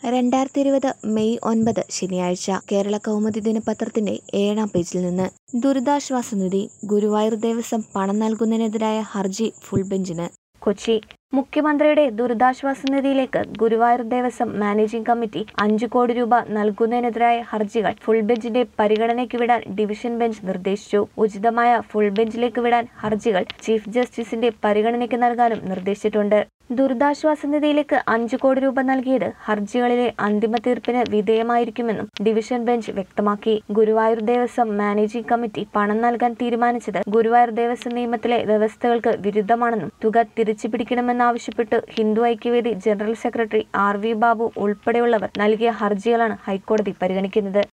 രണ്ടായിരത്തി ഇരുപത് മെയ് ഒൻപത് ശനിയാഴ്ച കേരള കൗമുദി ദിനപത്രത്തിന്റെ ഏഴാം പേജിൽ നിന്ന് ദുരിതാശ്വാസ നിധി ഗുരുവായൂർ ദേവസ്വം പണം നൽകുന്നതിനെതിരായ ഹർജി ഫുൾ ബെഞ്ചിന് കൊച്ചി മുഖ്യമന്ത്രിയുടെ ദുരിതാശ്വാസ നിധിയിലേക്ക് ഗുരുവായൂർ ദേവസ്വം മാനേജിംഗ് കമ്മിറ്റി അഞ്ചു കോടി രൂപ നൽകുന്നതിനെതിരായ ഹർജികൾ ഫുൾ ബെഞ്ചിന്റെ പരിഗണനയ്ക്ക് വിടാൻ ഡിവിഷൻ ബെഞ്ച് നിർദ്ദേശിച്ചു ഉചിതമായ ഫുൾ ബെഞ്ചിലേക്ക് വിടാൻ ഹർജികൾ ചീഫ് ജസ്റ്റിസിന്റെ പരിഗണനയ്ക്ക് നൽകാനും നിർദ്ദേശിച്ചിട്ടുണ്ട് ദുരിതാശ്വാസ നിധിയിലേക്ക് അഞ്ചു കോടി രൂപ നൽകിയത് ഹർജികളിലെ അന്തിമ തീർപ്പിന് വിധേയമായിരിക്കുമെന്നും ഡിവിഷൻ ബെഞ്ച് വ്യക്തമാക്കി ഗുരുവായൂർ ദേവസ്വം മാനേജിംഗ് കമ്മിറ്റി പണം നൽകാൻ തീരുമാനിച്ചത് ഗുരുവായൂർ ദേവസ്വം നിയമത്തിലെ വ്യവസ്ഥകൾക്ക് വിരുദ്ധമാണെന്നും തുക തിരിച്ചു പിടിക്കണമെന്നാവശ്യപ്പെട്ട് Hindu Aikyavedi general secretary R V Babu ഉൾപ്പെടെയുള്ളവർ നൽകിയ ഹർജികളാണ് ഹൈക്കോടതി പരിഗണിക്കുന്നത്